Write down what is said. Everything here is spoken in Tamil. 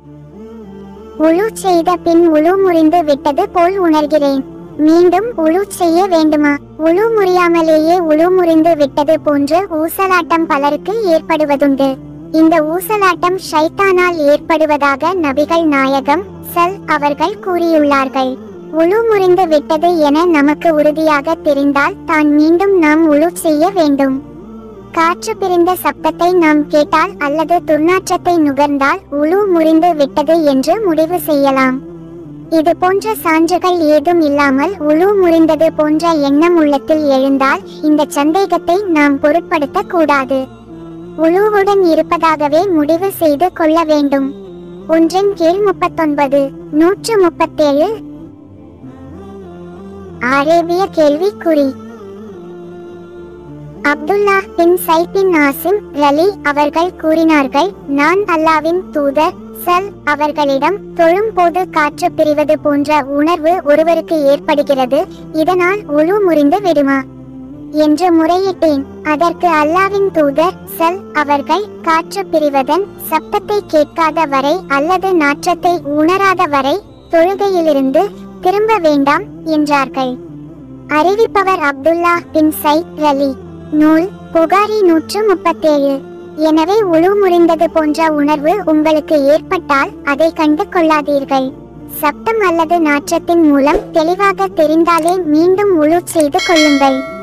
உழு செய்த பின் உழு முறிந்து விட்டது போல் உணர்கிறேன் மீண்டும் உழு செய்ய வேண்டுமா உழு முறியாமலேயே உழு முறிந்து விட்டது போன்று ஊசலாட்டம் பலருக்கு ஏற்படுவதுண்டு இந்த ஊசலாட்டம் ஷைத்தானால் ஏற்படுவதாக நபிகள் நாயகம் சல் அவர்கள் கூறியுள்ளார்கள் உழு முறிந்து விட்டது என நமக்கு உறுதியாக தெரிந்தால் தான் மீண்டும் நாம் உழு செய்ய வேண்டும் காற்று பிரிந்த சப்தத்தை நாம் கேட்டால் அல்லது துர்நாற்றத்தை நுகர்ந்தால் உழு முறிந்து விட்டது என்று முடிவு செய்யலாம் இது போன்ற சான்றுகள் ஏதும் இல்லாமல் உழு முறிந்தது போன்ற எண்ணம் உள்ளத்தில் எழுந்தால் இந்த சந்தேகத்தை நாம் பொருட்படுத்த கூடாது உழுவுடன் இருப்பதாகவே முடிவு செய்து கொள்ள வேண்டும் ஒன்றின் கீழ் முப்பத்தொன்பது நூற்று முப்பத்தேழு அரேபிய கேள்விக்குறி அப்துல்லா பின் சைத் பின் நாசிம் ரலி அவர்கள் கூறினார்கள் நான் அல்லாவின் தூதர் சல் அவர்களிடம் தொழும் போது காற்று பிரிவது போன்ற உணர்வு ஒருவருக்கு ஏற்படுகிறது இதனால் உழு முறிந்து விடுமா என்று முறையிட்டேன் அதற்கு அல்லாவின் தூதர் சல் அவர்கள் காற்று பிரிவதன் சப்தத்தை கேட்காத வரை அல்லது நாற்றத்தை உணராத வரை தொழுகையிலிருந்து திரும்ப வேண்டாம் என்றார்கள் அறிவிப்பவர் அப்துல்லா பின் சைத் ரலி நூல் புகாரி நூற்று முப்பத்தேழு எனவே உழு முறிந்தது போன்ற உணர்வு உங்களுக்கு ஏற்பட்டால் அதை கண்டு கொள்ளாதீர்கள் சப்தம் அல்லது நாற்றத்தின் மூலம் தெளிவாக தெரிந்தாலே மீண்டும் உழு செய்து கொள்ளுங்கள்